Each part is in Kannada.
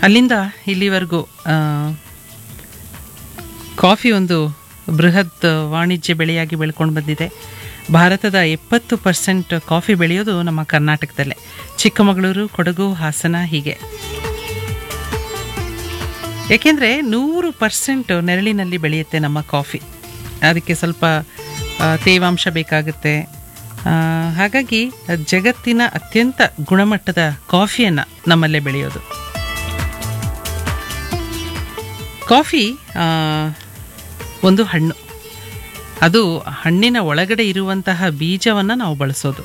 ಅಲ್ಲಿಂದ ಇಲ್ಲಿವರೆಗೂ ಆ, ಕಾಫಿ ಒಂದು ಬೃಹತ್ ವಾಣಿಜ್ಯ ಬೆಳೆಯಾಗಿ ಬೆಳ್ಕೊಂಡು ಬಂದಿದೆ ಭಾರತದ ಎಪ್ಪತ್ತು ಪರ್ಸೆಂಟ್ ಕಾಫಿ ಬೆಳೆಯೋದು ನಮ್ಮ ಕರ್ನಾಟಕದಲ್ಲೇ ಚಿಕ್ಕಮಗಳೂರು ಕೊಡಗು ಹಾಸನ ಹೀಗೆ ಏಕೆಂದರೆ ನೂರು ಪರ್ಸೆಂಟ್ ನೆರಳಿನಲ್ಲಿ ಬೆಳೆಯುತ್ತೆ ನಮ್ಮ ಕಾಫಿ ಅದಕ್ಕೆ ಸ್ವಲ್ಪ ಆ, ತೇವಾಂಶ ಬೇಕಾಗುತ್ತೆ ಆ, ಹಾಗಾಗಿ ಜಗತ್ತಿನ ಅತ್ಯಂತ ಗುಣಮಟ್ಟದ ಕಾಫಿಯನ್ನು ನಮ್ಮಲ್ಲೇ ಬೆಳೆಯೋದು ಕಾಫಿ ಆ, ಒಂದು ಹಣ್ಣು ಅದು ಹಣ್ಣಿನ ಒಳಗಡೆ ಇರುವಂತಹ ಬೀಜವನ್ನು ನಾವು ಬಳಸೋದು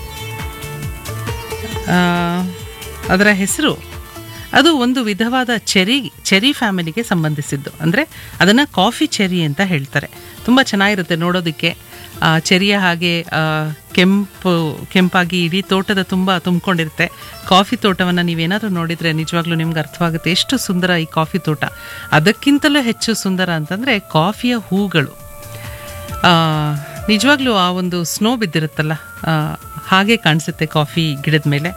ಆ, ಅದರ ಹೆಸರು ಅದು ಒಂದು ವಿಧವಾದ ಚೆರಿ ಚೆರಿ ಫ್ಯಾಮಿಲಿಗೆ ಸಂಬಂಧಿಸಿದ್ದು ಅಂದರೆ ಅದನ್ನು ಕಾಫಿ ಚೆರಿ ಅಂತ ಹೇಳ್ತಾರೆ ತುಂಬ ಚೆನ್ನಾಗಿರುತ್ತೆ ನೋಡೋದಕ್ಕೆ ಆ, ಚೆರಿಯ ಹಾಗೆ ಆ, ಕೆಂಪು ಕೆಂಪಾಗಿ ಇಡೀ ತೋಟದ ತುಂಬ ತುಂಬಿಕೊಂಡಿರುತ್ತೆ ಕಾಫಿ ತೋಟವನ್ನು ನೀವೇನಾದರೂ ನೋಡಿದರೆ ನಿಜವಾಗ್ಲೂ ನಿಮ್ಗೆ ಅರ್ಥವಾಗುತ್ತೆ ಎಷ್ಟು ಸುಂದರ ಈ ಕಾಫಿ ತೋಟ ಅದಕ್ಕಿಂತಲೂ ಹೆಚ್ಚು ಸುಂದರ ಅಂತಂದರೆ ಕಾಫಿಯ ಹೂಗಳು ಆ, ನಿಜವಾಗ್ಲೂ ಆ ಒಂದು ಸ್ನೋ ಬಿದ್ದಿರುತ್ತಲ್ಲ ಆ, ಹಾಗೆ ಕಾಣಿಸುತ್ತೆ ಕಾಫಿ ಗಿಡದ ಮೇಲೆ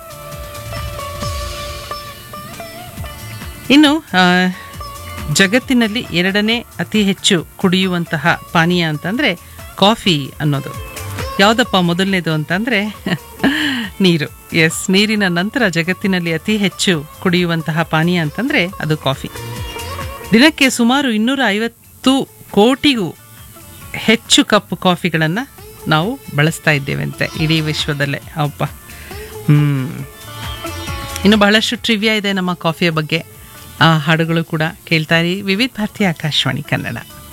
ಇನ್ನು ಆ, ಜಗತ್ತಿನಲ್ಲಿ ಎರಡನೇ ಅತಿ ಹೆಚ್ಚು ಕುಡಿಯುವಂತಹ ಪಾನೀಯ ಅಂತಂದರೆ ಕಾಫಿ ಅನ್ನೋದು ಯಾವುದಪ್ಪ ಮೊದಲನೇದು ಅಂತಂದರೆ ನೀರು ಎಸ್ ನೀರಿನ ನಂತರ ಜಗತ್ತಿನಲ್ಲಿ ಅತಿ ಹೆಚ್ಚು ಕುಡಿಯುವಂತಹ ಪಾನೀಯ ಅಂತಂದರೆ ಅದು ಕಾಫಿ ದಿನಕ್ಕೆ ಸುಮಾರು ಇನ್ನೂರ ಐವತ್ತು ಕೋಟಿಗೂ ಹೆಚ್ಚು ಕಪ್ ಕಾಫಿಗಳನ್ನು ನಾವು ಬಳಸ್ತಾ ಇದ್ದೇವಂತೆ ಇಡೀ ವಿಶ್ವದಲ್ಲೇ ಅಪ್ಪ ಹ್ಮ್ ಇನ್ನು ಬಹಳಷ್ಟು ಟ್ರಿವಿಯಾ ಇದೆ ನಮ್ಮ ಕಾಫಿಯ ಬಗ್ಗೆ ಆ ಹಾಡುಗಳು ಕೂಡ ಕೇಳ್ತಾ ಇರಿ ವಿವಿಧ ಭಾರತಿ ಆಕಾಶವಾಣಿ ಕನ್ನಡ